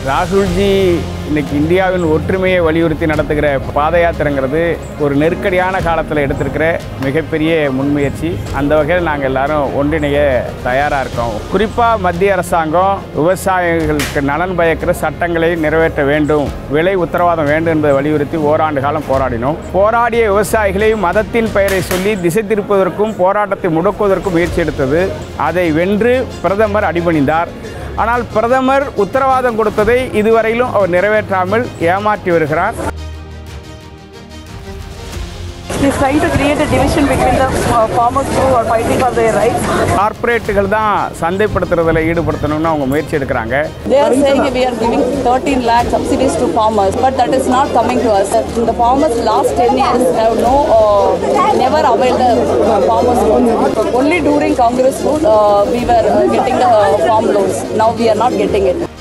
ராகுல்ஜி இன்னைக்கு இந்தியாவின் ஒற்றுமையை வலியுறுத்தி நடத்துகிற பாத யாத்திரைங்கிறது ஒரு நெருக்கடியான காலத்தில் எடுத்திருக்கிற மிகப்பெரிய முன்முயற்சி அந்த வகையில் நாங்கள் எல்லாரும் ஒன்றிணைய தயாராக இருக்கோம் குறிப்பாக மத்திய அரசாங்கம் விவசாயிகளுக்கு நலன் பயக்கிற சட்டங்களை நிறைவேற்ற வேண்டும் விலை உத்தரவாதம் வேண்டும் என்பதை வலியுறுத்தி ஓராண்டு காலம் போராடினோம் போராடிய விவசாயிகளை மதத்தின் பெயரை சொல்லி திசை திருப்பதற்கும் போராட்டத்தை முடக்குவதற்கும் முயற்சி எடுத்தது அதை வென்று பிரதமர் அடிபணிந்தார் ஆனால் பிரதமர் உத்தரவாதம் கொடுத்ததை இதுவரையிலும் அவர் நிறைவேற்றாமல் ஏமாற்றி வருகிறார் He's trying to create a division between the uh, farmers who are fighting for their rights. கார்ப்பரேட்டுகள் தான் சந்தைப்படுத்துறதுல ஈடுபடுத்தணும்னு அவங்க முயற்சி எடுக்கிறாங்க They are saying we are giving 13 lakh subsidies to farmers, but that is not coming to us. The farmers last 10 years have no, uh, never availed the uh, farmers loan. Only during Congress rule uh, we were uh, getting the uh, farm loans. Now we are not getting it.